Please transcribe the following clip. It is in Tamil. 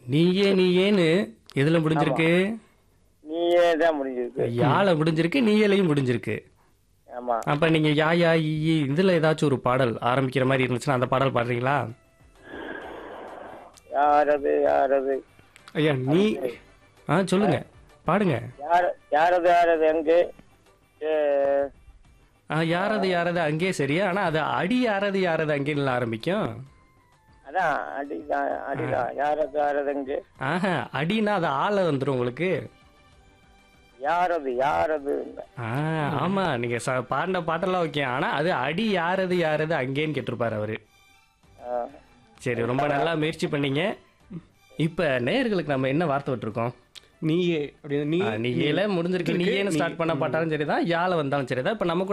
நீயே நீயேன்னு எதுல முடிஞ்சிருக்கு நீயே தான் முடிஞ்சிருக்கு யாழ முடிஞ்சிருக்கு நீயலையும் முடிஞ்சிருக்கு ஆமா அப்ப நீங்க யா யா ஈ ஈ, இதுல ஏதாச்சும் ஒரு பாடல் ஆரம்பிக்கிற மாதிரி இருந்துச்சுன்னா அந்த பாடல் பாடுறீங்களா யாரது யாரது ஐயா நீ ஆ சொல்லுங்க பாடுங்க யார யாரது யாரது எங்கே ஏ, ஆ, யாரது யாரது அங்கே சரியா ஆனா அது அடி யாரது யாரது அங்கேன்னு ஆரம்பிக்கும் அதான் அடிதான் அடிதான் யாரது யாரது எங்கே ஆஹா அடினா அது ஆள வந்துரும் உங்களுக்கு யாரது யாரது ஆ ஆமா நீங்க ச- பாடின பாட்டெல்லாம் ஓகே ஆனா அது அடி யாரது யாரது அங்கேன்னு கேட்டிருப்பாரு அவரு ஆ, சரி ரொம்ப நல்லா முயற்சி பண்ணீங்க இப்ப நேயர்களுக்கு நம்ம என்ன வார்த்தை விட்டுருக்கோம் நீயே அப்படி நீ நீ ஏல முடிஞ்சிருக்கு நீ ஏன்னு ஸ்டார்ட் பண்ண பாட்டாலும் சரிதான் யாழ வந்தாலும் சரிதான் இப்ப நம்ம கூட